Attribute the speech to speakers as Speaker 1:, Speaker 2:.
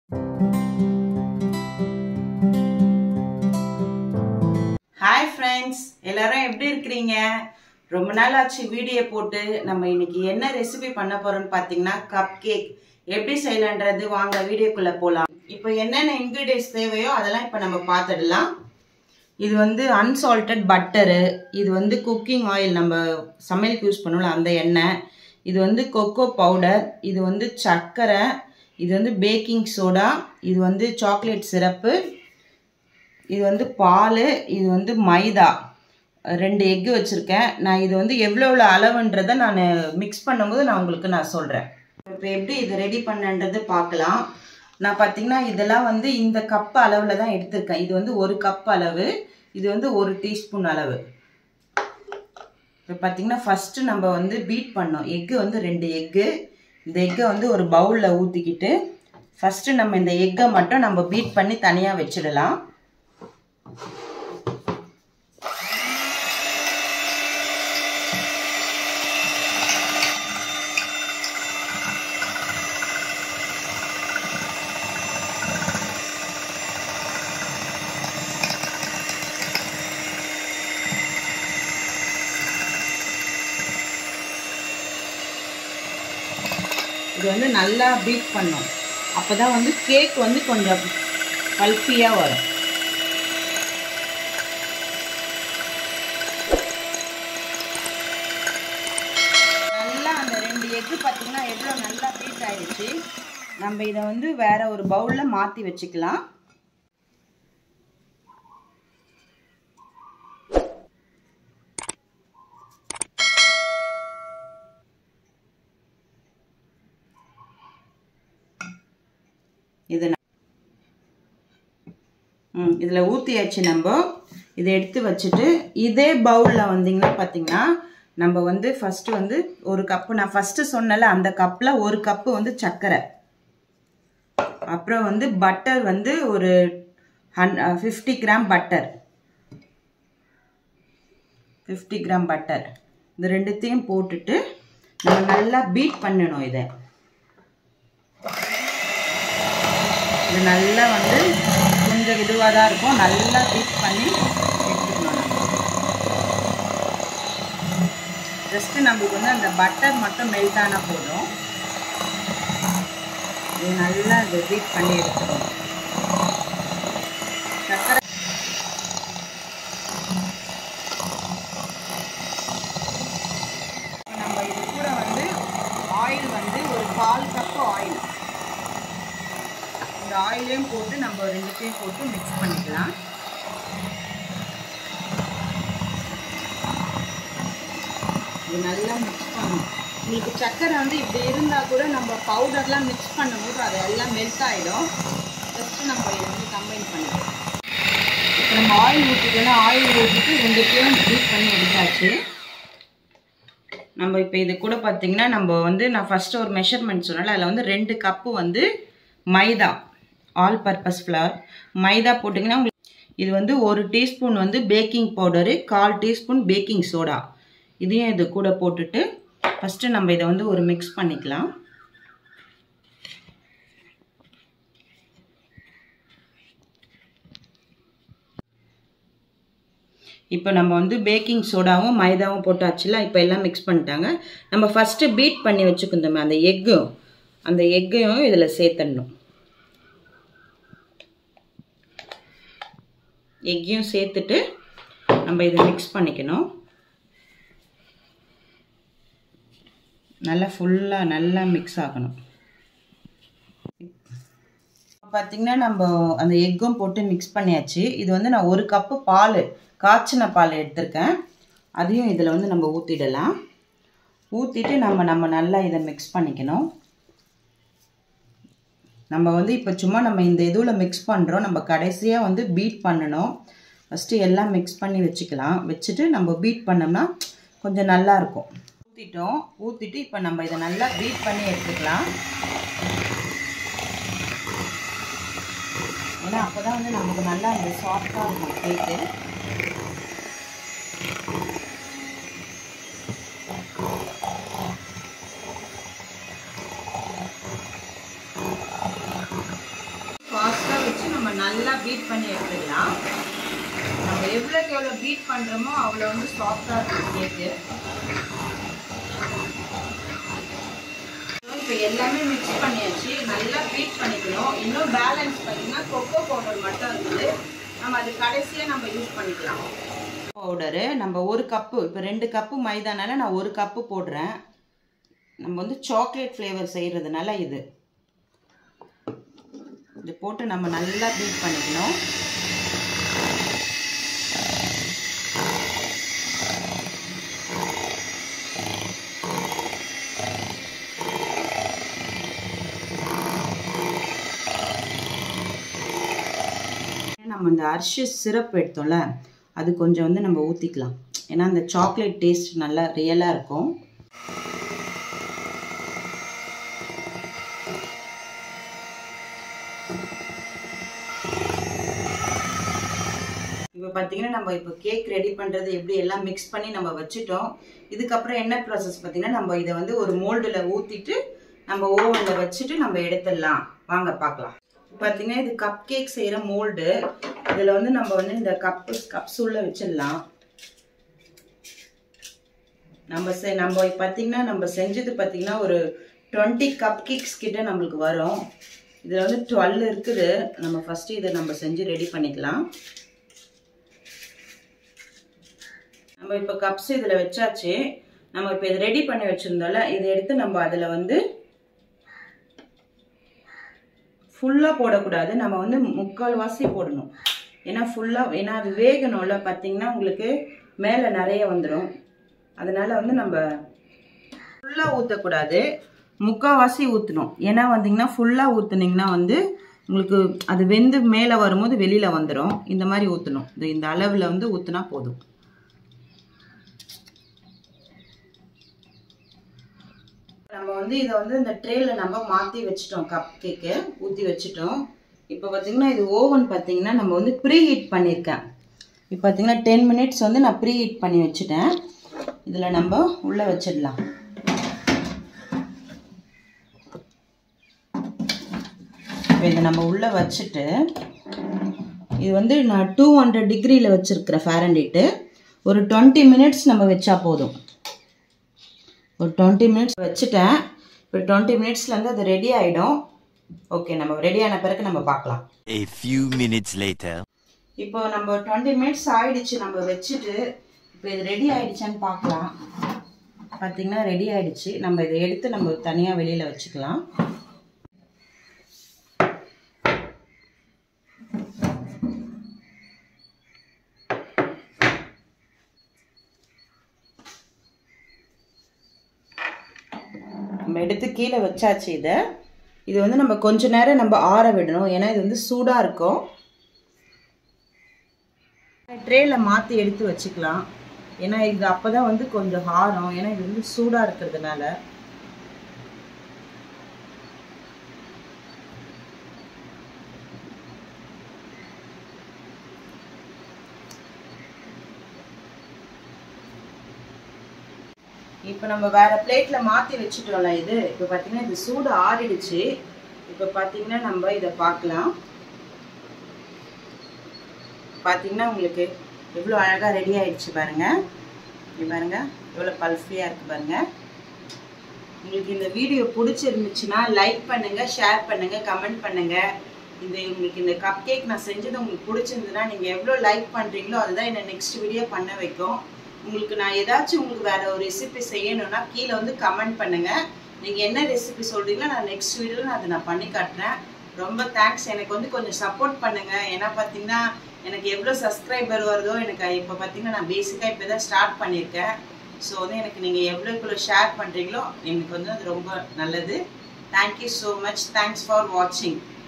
Speaker 1: Hi friends எல்லாரும் எப்படி இருக்கிறீங்க ரொம்ப நாள் ஆச்சு வீடியோ போட்டு நம்ம இன்னைக்கு என்ன ரெசிபி பண்ண போறோம்னு பார்த்தீங்கன்னா கப் கேக் எப்படி செய்யலான்றது வாங்க வீடியோக்குள்ள போகலாம் இப்போ என்னென்ன இன்க்ரீடியன்ஸ் தேவையோ அதெல்லாம் இப்போ நம்ம பார்த்துடலாம் இது வந்து அன்சால்டட் பட்டரு இது வந்து குக்கிங் ஆயில் நம்ம சமையலுக்கு யூஸ் பண்ணுவோம்ல அந்த எண்ணெய் இது வந்து கொக்கோ பவுடர் இது வந்து சர்க்கரை இது வந்து பேக்கிங் சோடா இது வந்து சாக்லேட் சிரப்பு இது வந்து பால் இது வந்து மைதா ரெண்டு எக்கு வச்சுருக்கேன் நான் இது வந்து எவ்வளோ எவ்வளோ அளவுன்றதை நான் மிக்ஸ் பண்ணும்போது நான் உங்களுக்கு நான் சொல்கிறேன் இப்போ எப்படி இது ரெடி பண்ணன்றது பார்க்கலாம் நான் பார்த்தீங்கன்னா இதெல்லாம் வந்து இந்த கப் அளவில் தான் எடுத்திருக்கேன் இது வந்து ஒரு கப் அளவு இது வந்து ஒரு டீஸ்பூன் அளவு இப்போ பார்த்தீங்கன்னா ஃபஸ்ட்டு நம்ம வந்து பீட் பண்ணோம் எக்கு வந்து ரெண்டு எக்கு இந்த எக்கை வந்து ஒரு பவுலில் ஊற்றிக்கிட்டு ஃபஸ்ட்டு நம்ம இந்த எக்கை மட்டும் நம்ம பீட் பண்ணி தனியாக வச்சிடலாம் இது வந்து நல்லா பீட் பண்ணும் அப்போ தான் வந்து கேக் வந்து கொஞ்சம் பல்பியாக வரும் நல்லா அந்த ரெண்டு எக்கு பார்த்தீங்கன்னா எவ்வளோ நல்லா பீட் ஆயிடுச்சு நம்ம இதை வந்து வேற ஒரு பவுலில் மாற்றி வச்சுக்கலாம் இது ம் இதில் ஊற்றியாச்சு நம்ம இதை எடுத்து வச்சுட்டு இதே பவுலில் வந்தீங்கன்னா பார்த்தீங்கன்னா நம்ம வந்து ஃபஸ்ட்டு வந்து ஒரு கப்பு நான் ஃபஸ்ட்டு சொன்னல அந்த கப்பில் ஒரு கப்பு வந்து சர்க்கரை அப்புறம் வந்து பட்டர் வந்து ஒரு ஹன் fifty gram butter fifty gram butter இந்த ரெண்டுத்தையும் போட்டுட்டு நம்ம நல்லா பீட் பண்ணணும் இதை இது நல்லா வந்து கொஞ்சம் இதுவாக தான் இருக்கும் நல்லா பீட் பண்ணி எடுத்துக்கணும் ஜஸ்ட்டு நம்மளுக்கு வந்து அந்த பட்டர் மட்டும் மெல்ட் ஆனால் போதும் இது நல்லா இது பீட் பண்ணி எடுத்துக்கணும் சக்கரை நம்ம இது கூட வந்து ஆயில் வந்து ஒரு கால் கப்பு ஆயில் இந்த ஆயிலையும் போட்டு நம்ம ரெண்டுத்தையும் போட்டு மிக்ஸ் பண்ணிக்கலாம் இது நல்லா மிக்ஸ் பண்ணணும் உங்களுக்கு சர்க்கரை வந்து இப்படி இருந்தால் கூட நம்ம பவுடர்லாம் மிக்ஸ் பண்ணும்போது அது எல்லாம் மெல்ட் ஆகிடும் ஜஸ்ட்டு நம்ம இதை வந்து கம்பைன் பண்ணிக்கலாம் இப்போ நம்ம ஆயில் ஊற்றிட்டோன்னா ஆயில் ஊற்றிட்டு ரெண்டுத்தையும் பீட் பண்ணி எடுத்தாச்சு நம்ம இப்போ இது கூட பார்த்தீங்கன்னா நம்ம வந்து நான் ஃபஸ்ட்டு ஒரு மெஷர்மெண்ட் சொன்னால அதில் வந்து ரெண்டு கப்பு வந்து maida all purpose flour maida போட்டிங்கன்னா உங்களுக்கு இது வந்து ஒரு டீஸ்பூன் வந்து பேக்கிங் பவுடரு கால் டீஸ்பூன் பேக்கிங் சோடா இதையும் இது கூட போட்டுட்டு ஃபஸ்ட்டு நம்ம இதை வந்து ஒரு மிக்ஸ் பண்ணிக்கலாம் இப்போ நம்ம வந்து பேக்கிங் சோடாவும் மைதாவும் போட்டாச்சுல இப்போ எல்லாம் மிக்ஸ் பண்ணிட்டாங்க நம்ம ஃபஸ்ட்டு பீட் பண்ணி வச்சுக்கோந்தோமே அந்த எக்கும் அந்த எக்கையும் இதில் சேர்த்துடணும் எக்கையும் சேர்த்துட்டு நம்ம இதை மிக்ஸ் பண்ணிக்கணும் நல்லா ஃபுல்லாக நல்லா மிக்ஸ் ஆகணும் பார்த்திங்கன்னா நம்ம அந்த எக்கும் போட்டு மிக்ஸ் பண்ணியாச்சு இது வந்து நான் ஒரு கப்பு பால் காய்ச்சின பால் எடுத்திருக்கேன் அதையும் இதில் வந்து நம்ம ஊற்றிடலாம் ஊற்றிட்டு நம்ம நம்ம நல்லா இதை மிக்ஸ் பண்ணிக்கணும் நம்ம வந்து இப்போ சும்மா நம்ம இந்த இதுவில் மிக்ஸ் பண்ணுறோம் நம்ம கடைசியாக வந்து பீட் பண்ணணும் ஃபஸ்ட்டு எல்லாம் மிக்ஸ் பண்ணி வச்சுக்கலாம் வச்சுட்டு நம்ம பீட் பண்ணோம்னா கொஞ்சம் நல்லாயிருக்கும் ஊற்றிட்டோம் ஊற்றிட்டு இப்போ நம்ம இதை நல்லா பீட் பண்ணி எடுத்துக்கலாம் ஏன்னா அப்போ தான் வந்து நமக்கு நல்லா அந்த சாஃப்டாக இருக்கும் கேக்கு நல்லா பீட் பண்ணி எடுத்துக்கலாம் நம்ம எவ்வளோக்கு எவ்வளோ பீட் பண்ணுறோமோ அவ்வளோ வந்து சாஃப்டாக இருக்கும் கேக்கு இப்போ எல்லாமே மிக்ஸ் பண்ணியாச்சு நல்லா பீட் பண்ணிக்கணும் இன்னும் பேலன்ஸ் பண்ணிங்கன்னா கொக்கோ பவுடர் மட்டும் இருக்குது நம்ம அது கடைசியாக நம்ம யூஸ் பண்ணிக்கலாம் பவுடரு நம்ம ஒரு கப்பு இப்போ ரெண்டு கப்பு மைதானால நான் ஒரு கப்பு போடுறேன் நம்ம வந்து சாக்லேட் ஃப்ளேவர் செய்கிறதுனால இது இது போட்டு நம்ம நல்லா பீட் பண்ணிக்கணும் நம்ம இந்த அரிசி சிரப் எடுத்தோம்ல அது கொஞ்சம் வந்து நம்ம ஊற்றிக்கலாம் ஏன்னா அந்த சாக்லேட் டேஸ்ட் நல்லா ரியலாக இருக்கும் இப்போ பார்த்தீங்கன்னா நம்ம இப்போ கேக் ரெடி பண்ணுறது எப்படி எல்லாம் மிக்ஸ் பண்ணி நம்ம வச்சுட்டோம் இதுக்கப்புறம் என்ன ப்ராசஸ் பார்த்தீங்கன்னா நம்ம இதை வந்து ஒரு மோல்டில் ஊற்றிட்டு நம்ம ஓவனில் வச்சுட்டு நம்ம எடுத்துடலாம் வாங்க பார்க்கலாம் பார்த்தீங்கன்னா இது கப் கேக் செய்கிற மோல்டு இதில் வந்து நம்ம வந்து இந்த கப்பு கப்ஸ் உள்ள வச்சிடலாம் நம்ம செ நம்ம பார்த்தீங்கன்னா நம்ம செஞ்சது பார்த்தீங்கன்னா ஒரு டுவெண்ட்டி கப் கேக்ஸ் கிட்ட நம்மளுக்கு வரும் இதில் வந்து டுவெல் இருக்குது நம்ம ஃபஸ்ட்டு இதை நம்ம செஞ்சு ரெடி பண்ணிக்கலாம் நம்ம இப்போ கப்ஸ் இதில் வச்சாச்சு நம்ம இப்போ இதை ரெடி பண்ணி வச்சுருந்தோம்ல இதை எடுத்து நம்ம அதில் வந்து ஃபுல்லாக போடக்கூடாது நம்ம வந்து முக்கால் வாசி போடணும் ஏன்னா ஃபுல்லாக ஏன்னா அது வேகணும்ல பார்த்தீங்கன்னா உங்களுக்கு மேலே நிறைய வந்துடும் அதனால வந்து நம்ம ஃபுல்லாக ஊற்றக்கூடாது முக்கால்வாசி ஊற்றணும் ஏன்னா வந்தீங்கன்னா ஃபுல்லாக ஊற்றுனீங்கன்னா வந்து உங்களுக்கு அது வெந்து மேலே வரும்போது வெளியில் வந்துடும் இந்த மாதிரி ஊற்றணும் இது இந்த அளவில் வந்து ஊற்றுனா போதும் நம்ம வந்து இதை வந்து இந்த ட்ரேயில் நம்ம மாற்றி வச்சிட்டோம் கப் கேக்கு ஊற்றி வச்சிட்டோம் இப்போ பார்த்தீங்கன்னா இது ஓவன் பார்த்தீங்கன்னா நம்ம வந்து ப்ரீ ஹீட் பண்ணியிருக்கேன் இப்போ பார்த்தீங்கன்னா டென் மினிட்ஸ் வந்து நான் ப்ரீ ஹீட் பண்ணி வச்சுட்டேன் இதில் நம்ம உள்ளே வச்சிடலாம் இப்போ இதை நம்ம உள்ளே வச்சுட்டு இது வந்து நான் டூ ஹண்ட்ரட் டிகிரியில் வச்சுருக்கிறேன் ஃபேரன்டீட்டு ஒரு டுவெண்ட்டி மினிட்ஸ் நம்ம வச்சா போதும் ஒரு டுவெண்ட்டி மினிட்ஸ் வச்சுட்டேன் இப்போ டுவெண்ட்டி மினிட்ஸ்லேருந்து அது ரெடி ஆகிடும் ஓகே நம்ம ரெடி ஆன பிறகு நம்ம பார்க்கலாம்
Speaker 2: A few minutes later.
Speaker 1: இப்போ நம்ம டுவெண்ட்டி மினிட்ஸ் ஆயிடுச்சு நம்ம வச்சுட்டு இப்போ இது ரெடி ஆயிடுச்சான்னு பார்க்கலாம் பார்த்தீங்கன்னா ரெடி ஆயிடுச்சு நம்ம இதை எடுத்து நம்ம தனியாக வெளியில் வச்சுக்கலாம் நம்ம எடுத்து கீழே வச்சாச்சு இதை இது வந்து நம்ம கொஞ்ச நேரம் நம்ம ஆற விடணும் ஏன்னா இது வந்து சூடாக இருக்கும் ட்ரேயில் மாற்றி எடுத்து வச்சுக்கலாம் ஏன்னா இது அப்போ தான் வந்து கொஞ்சம் ஆறும் ஏன்னா இது வந்து சூடாக இருக்கிறதுனால இப்போ நம்ம வேற பிளேட்ல மாத்தி வச்சுட்டோம்ல இது இப்போ பார்த்தீங்கன்னா இது சூடு ஆறிடுச்சு இப்போ பார்த்தீங்கன்னா நம்ம இதை பார்க்கலாம் பார்த்தீங்கன்னா உங்களுக்கு எவ்வளோ அழகாக ரெடி ஆயிடுச்சு பாருங்க இங்க பாருங்க எவ்வளோ பல்ஃபியாக இருக்கு பாருங்க உங்களுக்கு இந்த வீடியோ பிடிச்சிருந்துச்சுன்னா லைக் பண்ணுங்க ஷேர் பண்ணுங்க கமெண்ட் பண்ணுங்க இந்த உங்களுக்கு இந்த கப் கேக் நான் செஞ்சது உங்களுக்கு பிடிச்சிருந்ததுன்னா நீங்கள் எவ்வளோ லைக் பண்ணுறீங்களோ அதுதான் என்னை நெக்ஸ்ட் வீடியோ பண்ண வைக்கும் உங்களுக்கு நான் ஏதாச்சும் உங்களுக்கு வேற ஒரு ரெசிபி செய்யணும்னா கீழே வந்து கமெண்ட் பண்ணுங்க நீங்கள் என்ன ரெசிபி சொல்றீங்களோ நான் நெக்ஸ்ட் வீடியோவில் நான் அதை நான் பண்ணி காட்டுறேன் ரொம்ப தேங்க்ஸ் எனக்கு வந்து கொஞ்சம் சப்போர்ட் பண்ணுங்க ஏன்னா பார்த்தீங்கன்னா எனக்கு எவ்வளோ சப்ஸ்கிரைபர் வருதோ எனக்கு இப்போ பார்த்தீங்கன்னா நான் பேசிக்காக இப்போ தான் ஸ்டார்ட் பண்ணியிருக்கேன் ஸோ வந்து எனக்கு நீங்கள் எவ்வளோ எவ்வளோ ஷேர் பண்ணுறீங்களோ எனக்கு வந்து அது ரொம்ப நல்லது thank you so much thanks for வாட்சிங்